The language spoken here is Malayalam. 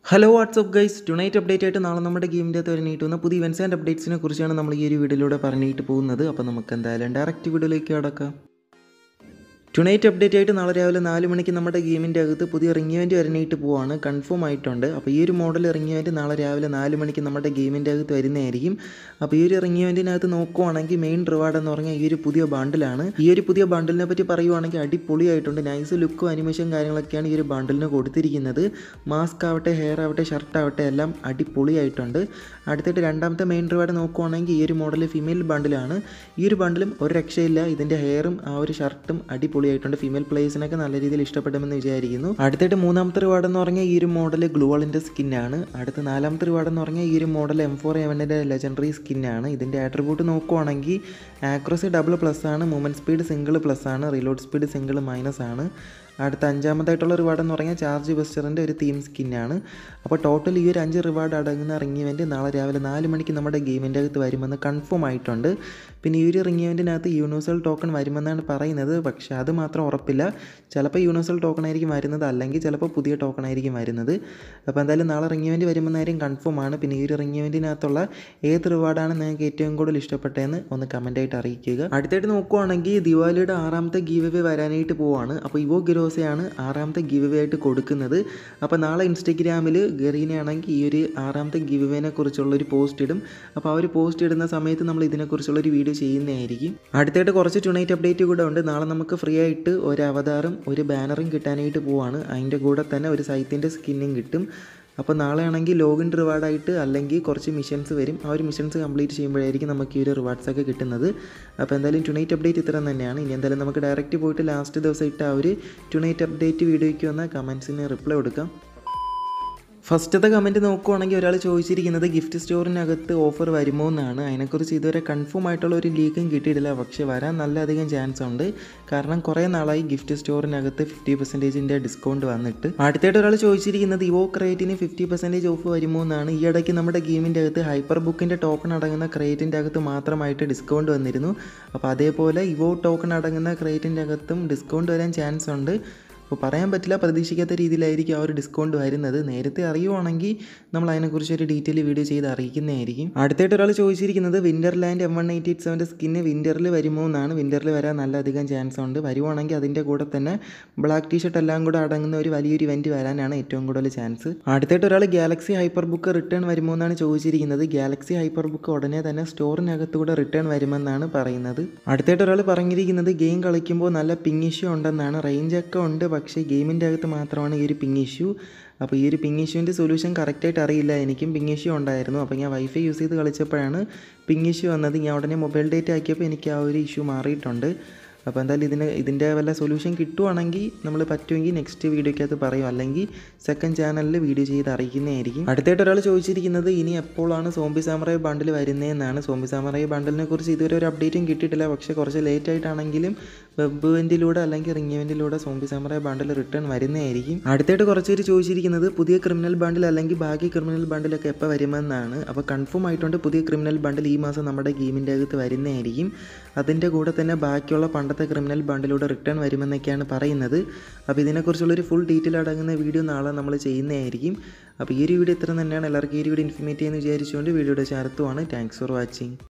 hello what's up guys tonight update ആയിട്ട് നാളെ നമ്മുടെ ഗെയിമിൻ്റെ അകത്ത് വരാനായിട്ട് വന്ന പുതിയ ഇവൻസ് ആൻഡ് അപ്ഡേറ്റ്സിനെ കുറിച്ചാണ് നമ്മൾ ഈ ഒരു വീഡിയോയിലൂടെ പറഞ്ഞിട്ട് പോകുന്നത് അപ്പോൾ നമുക്ക് എന്തായാലും ഡയറക്റ്റ് വീഡിയോയിലേക്ക് കടക്കാം ടുണൈറ്റ് അപ്ഡേറ്റ് ആയിട്ട് നാളെ രാവിലെ നാല് മണിക്ക് നമ്മുടെ ഗെയിമിൻ്റെ അകത്ത് പുതിയ റിംഗ് ഇവൻറ്റ് വരാനായിട്ട് പോവാണ് കൺഫേം ആയിട്ടുണ്ട് അപ്പോൾ ഈ ഒരു മോഡൽ റിംഗ് ഇവൻറ്റ് നാളെ രാവിലെ നാല് മണിക്ക് നമ്മുടെ ഗെയിമിൻ്റെ അകത്ത് വരുന്നതായിരിക്കും അപ്പോൾ ഈ ഒരു റിംഗ് ഇവൻറ്റിനകത്ത് നോക്കുവാണെങ്കിൽ മെയിൻ റിവാർഡ് എന്ന് പറഞ്ഞാൽ ഈ ഒരു പുതിയ ബണ്ടിലാണ് ഈ ഒരു പുതിയ ബണ്ടിലിനെ പറ്റി പറയുവാണെങ്കിൽ അടിപൊളിയായിട്ടുണ്ട് നൈസ് ലുക്കും അനിമേഷൻ കാര്യങ്ങളൊക്കെയാണ് ഈ ഒരു ബണ്ടിലിന് കൊടുത്തിരിക്കുന്നത് മാസ്ക് ആവട്ടെ ഹെയർ ആവട്ടെ ഷർട്ട് ആവട്ടെ എല്ലാം അടിപൊളിയായിട്ടുണ്ട് അടുത്തിട്ട് രണ്ടാമത്തെ മെയിൻ റിവാർഡ് നോക്കുവാണെങ്കിൽ ഈ ഒരു മോഡൽ ഫീമെയിൽ ബണ്ടിലാണ് ഈ ഒരു ബണ്ടിലും ഒരു രക്ഷയില്ല ഇതിൻ്റെ ഹെയറും ആ ഒരു ഷർട്ടും അടിപൊളിയായിട്ടുണ്ട് ഫീമെയിൽ പ്ലേയേഴ്സിനൊക്കെ നല്ല രീതിയിൽ ഇഷ്ടപ്പെടുമെന്ന് വിചാരിക്കുന്നു അടുത്തിട്ട് മൂന്നാമത്തെ റിവാർഡ് എന്ന് പറഞ്ഞാൽ ഈ ഒരു മോഡൽ ഗ്ലൂവളിൻ്റെ സ്കിന്നാണ് അടുത്ത നാലാമത്തെ റിവാർഡ് എന്ന് പറഞ്ഞാൽ ഈ ഒരു മോഡൽ എം ഫോർ എവൻ്റെ ലെജൻഡറി സ്കിന്നാണ് ഇതിൻ്റെ ആട്രിബ്യൂട്ട് നോക്കുവാണെങ്കിൽ ആക്രസി ഡബിൾ പ്ലസ് ആണ് മൂവ്മെൻറ്റ് സ്പീഡ് സിംഗിൾ പ്ലസ് ആണ് റീലോഡ് സ്പീഡ് സിംഗിൾ മൈനസ് ആണ് അടുത്ത അഞ്ചാമതായിട്ടുള്ള റിവാർഡ് എന്ന് പറഞ്ഞാൽ ചാർജ് ബസ്റ്ററിൻ്റെ ഒരു തീം സ്കിന്നാണ് അപ്പോൾ ടോട്ടൽ ഈ ഒരു അഞ്ച് റിവാർഡ് അടങ്ങുന്ന റിംഗ് ഇവൻറ്റ് നാളെ രാവിലെ നാല് മണിക്ക് നമ്മുടെ ഗെയിമിൻ്റെ അകത്ത് വരുമെന്ന് കൺഫേം ആയിട്ടുണ്ട് പിന്നെ ഈ ഒരു റിംഗ് ഇവൻറ്റിനകത്ത് യൂണിവേഴ്സൽ ടോക്കൺ വരുമെന്നാണ് പറയുന്നത് പക്ഷേ അത് മാത്രം ഉറപ്പില്ല ചിലപ്പോൾ യൂണിവേഴ്സൽ ടോക്കൺ ആയിരിക്കും വരുന്നത് അല്ലെങ്കിൽ ചിലപ്പോൾ പുതിയ ടോക്കൺ ആയിരിക്കും വരുന്നത് അപ്പോൾ എന്തായാലും നാളെ റിംഗ് ഇവൻറ്റ് വരുമെന്ന കാര്യം കൺഫേം ആണ് പിന്നെ ഈ ഒരു റിംഗ് ഇവൻറ്റിനകത്തുള്ള ഏത് റിവാർഡാണ് നിങ്ങൾക്ക് ഏറ്റവും കൂടുതൽ ഇഷ്ടപ്പെട്ടതെന്ന് ഒന്ന് കമൻറ്റായിട്ട് അറിയിക്കുക അടുത്തായിട്ട് നോക്കുവാണെങ്കിൽ ദിവാലിയുടെ ആറാമത്തെ ഗീവ് അവേ വരാനായിട്ട് പോവാണ് അപ്പോൾ ഇവോ ഗിരോസയാണ് ആറാമത്തെ ഗീവ് അവേ ആയിട്ട് കൊടുക്കുന്നത് അപ്പോൾ നാളെ ഇൻസ്റ്റഗ്രാമിൽ ഗറീനയാണെങ്കിൽ ഈ ഒരു ആറാമത്തെ ഗീവ് അവേനെ കുറിച്ചുള്ള ഒരു പോസ്റ്റ് ഇടും അപ്പോൾ ആ ഒരു പോസ്റ്റ് ഇടുന്ന സമയത്ത് നമ്മൾ ഇതിനെക്കുറിച്ചുള്ള ഒരു വീഡിയോ ചെയ്യുന്നതായിരിക്കും അടുത്തായിട്ട് കുറച്ച് ടുണൈറ്റ് അപ്ഡേറ്റ് കൂടെ ഉണ്ട് നാളെ നമുക്ക് ഫ്രീ ആയിട്ട് ഒരു അവതാറും ഒരു ബാനറും കിട്ടാനായിട്ട് പോവാണ് അതിൻ്റെ കൂടെ തന്നെ ഒരു സൈത്തിൻ്റെ സ്കിന്നും കിട്ടും അപ്പോൾ നാളെ ആണെങ്കിൽ ലോഗിൻ റിവാർഡായിട്ട് അല്ലെങ്കിൽ കുറച്ച് മിഷൻസ് വരും ആ ഒരു മിഷൻസ് കംപ്ലീറ്റ് ചെയ്യുമ്പോഴായിരിക്കും നമുക്ക് ഈ ഒരു റിവാർഡ്സ് ഒക്കെ കിട്ടുന്നത് അപ്പോൾ എന്തായാലും ടുണൈറ്റ് അപ്ഡേറ്റ് ഇത്രയും തന്നെയാണ് ഇനി എന്തായാലും നമുക്ക് ഡയറക്റ്റ് പോയിട്ട് ലാസ്റ്റ് ദിവസം ഇട്ട ആ ഒരു ടുണൈറ്റ് അപ്ഡേറ്റ് വീഡിയോയ്ക്ക് വന്ന കമൻസിന് റിപ്ലൈ കൊടുക്കാം ഫസ്റ്റത്തെ കമൻറ്റ് നോക്കുവാണെങ്കിൽ ഒരാൾ ചോദിച്ചിരിക്കുന്നത് ഗിഫ്റ്റ് സ്റ്റോറിനകത്ത് ഓഫർ വരുമോ എന്നാണ് അതിനെക്കുറിച്ച് ഇതുവരെ കൺഫേം ആയിട്ടുള്ള ഒരു ലീക്കും കിട്ടിയിട്ടില്ല പക്ഷേ വരാൻ നല്ല അധികം ചാൻസ് ഉണ്ട് കാരണം കുറേ നാളായി ഗിഫ്റ്റ് സ്റ്റോറിനകത്ത് ഫിഫ്റ്റി പെർസെൻറ്റേജിൻ്റെ ഡിസ്കൗണ്ട് വന്നിട്ട് അടുത്തായിട്ട് ഒരാൾ ചോദിച്ചിരിക്കുന്നത് ഇവോ ക്രേറ്റിന് ഫിഫ്റ്റി പെർസെൻറ്റേജ് ഓഫ് വരുമോ എന്നാണ് ഈ ഇടയ്ക്ക് നമ്മുടെ ഗെയിമിൻ്റെ അകത്ത് ഹൈപ്പർ ബുക്കിൻ്റെ ടോക്കൺ അടങ്ങുന്ന ക്രേറ്റിൻ്റെ അകത്ത് മാത്രമായിട്ട് ഡിസ്കൗണ്ട് വന്നിരുന്നു അപ്പോൾ അതേപോലെ ഇവോ ടോക്കൺ അടങ്ങുന്ന ക്രേറ്റിൻ്റെ അകത്തും ഡിസ്കൗണ്ട് വരാൻ ചാൻസ് ഉണ്ട് അപ്പോൾ പറയാൻ പറ്റില്ല പ്രതീക്ഷിക്കാത്ത രീതിയിലായിരിക്കും ആ ഒരു ഡിസ്കൗണ്ട് വരുന്നത് നേരത്തെ അറിയുവാണെങ്കിൽ നമ്മൾ അതിനെക്കുറിച്ച് ഒരു ഡീറ്റെയിൽ വീഡിയോ ചെയ്ത് അറിയിക്കുന്നതായിരിക്കും അടുത്തായിട്ട് ഒരാൾ ചോദിച്ചിരിക്കുന്നത് winterland M one eighty eight സെവൻ്റെ സ്കിന്ന് വിൻ്ററിൽ വരുമോ എന്നാണ് വിൻ്ററിൽ വരാൻ നല്ല അധികം ചാൻസ് ഉണ്ട് വരുവാണെങ്കിൽ അതിൻ്റെ കൂടെ തന്നെ ബ്ലാക്ക് ടീഷർട്ട് എല്ലാം കൂടെ അടങ്ങുന്ന ഒരു വലിയൊരു ഇവൻറ്റ് വരാനാണ് ഏറ്റവും കൂടുതൽ ചാൻസ് അടുത്തായിട്ട് ഒരാൾ ഗാലക്സി ഹൈപ്പർ ബുക്ക് റിട്ടേൺ വരുമോ എന്നാണ് ചോദിച്ചിരിക്കുന്നത് ഗാലക്സി ഹൈപ്പർ ബുക്ക് ഉടനെ തന്നെ സ്റ്റോറിനകത്തൂടെ റിട്ടേൺ വരുമെന്നാണ് പറയുന്നത് അടുത്തായിട്ട് ഒരാൾ പറഞ്ഞിരിക്കുന്നത് ഗെയിം കളിക്കുമ്പോൾ നല്ല പിങ് ഇഷ്യൂ ഉണ്ടെന്നാണ് റേഞ്ച് ഒക്കെ ഉണ്ട് പക്ഷേ ഗെയിമിൻ്റെ അകത്ത് മാത്രമാണ് ഈ ഒരു പിങ് ഇഷ്യൂ അപ്പോൾ ഈ ഒരു പിങ് ഇഷ്യൂവിൻ്റെ സൊല്യൂഷൻ കറക്റ്റായിട്ട് അറിയില്ല എനിക്കും പിങ് ഇഷ്യൂ ഉണ്ടായിരുന്നു അപ്പോൾ ഞാൻ വൈഫൈ യൂസ് ചെയ്ത് കളിച്ചപ്പോഴാണ് പിങ് ഇഷ്യൂ വന്നത് ഞാൻ ഉടനെ മൊബൈൽ ഡേറ്റ ആക്കിയപ്പോൾ എനിക്ക് ആ ഒരു ഇഷ്യൂ മാറിയിട്ടുണ്ട് അപ്പോൾ എന്തായാലും ഇതിന് ഇതിൻ്റെ വല്ല സൊല്യൂഷൻ കിട്ടുവാണെങ്കിൽ നമ്മൾ പറ്റുമെങ്കിൽ നെക്സ്റ്റ് വീഡിയോക്കകത്ത് പറയും അല്ലെങ്കിൽ സെക്കൻഡ് ചാനലിൽ വീഡിയോ ചെയ്ത് അറിയിക്കുന്നതായിരിക്കും അടുത്തായിട്ട് ഒരാൾ ചോദിച്ചിരിക്കുന്നത് ഇനി എപ്പോഴാണ് സോംബി സാമറായി ബണ്ടിൽ വരുന്നതെന്നാണ് സോംബി സാമറായി ബണ്ടിലിനെ കുറിച്ച് ഇതുവരെ ഒരു അപ്ഡേറ്റും കിട്ടിയിട്ടില്ല പക്ഷേ കുറച്ച് ലേറ്റ് ആയിട്ടാണെങ്കിലും വെബ് ഇവൻറ്റിലൂടെ അല്ലെങ്കിൽ റിംഗ് ഇവൻറ്റിലൂടെ സോംബി സാമറായി ബണ്ടിൽ റിട്ടേൺ വരുന്നതായിരിക്കും അടുത്തായിട്ട് കുറച്ച് പേര് ചോദിച്ചിരിക്കുന്നത് പുതിയ ക്രിമിനൽ ബണ്ടിൽ അല്ലെങ്കിൽ ബാക്കി ക്രിമിനൽ ബണ്ടിലൊക്കെ എപ്പോൾ വരുമെന്നാണ് അപ്പോൾ കൺഫേം ആയിട്ടുണ്ട് പുതിയ ക്രിമിനൽ ബണ്ടിൽ ഈ മാസം നമ്മുടെ ഗെയിമിൻ്റെ അകത്ത് വരുന്നതായിരിക്കും അതിൻ്റെ കൂടെ തന്നെ ബാക്കിയുള്ള പണ്ടത്തെ ക്രിമിനൽ ബണ്ടിലൂടെ റിട്ടേൺ വരുമെന്നൊക്കെയാണ് പറയുന്നത് അപ്പോൾ ഇതിനെക്കുറിച്ചുള്ളൊരു ഫുൾ ഡീറ്റെയിൽ അടങ്ങുന്ന വീഡിയോ നാളെ നമ്മൾ ചെയ്യുന്നതായിരിക്കും അപ്പോൾ ഈ ഒരു വീഡിയോ ഇത്ര തന്നെയാണ് എല്ലാവർക്കും ഈ ഒരു വീഡിയോ ഇൻഫർമേറ്റ് ചെയ്യുമെന്ന് വിചാരിച്ചുകൊണ്ട് വീഡിയോയുടെ ചേർത്തുമാണ് താങ്ക്സ് ഫോർ വാച്ചിങ്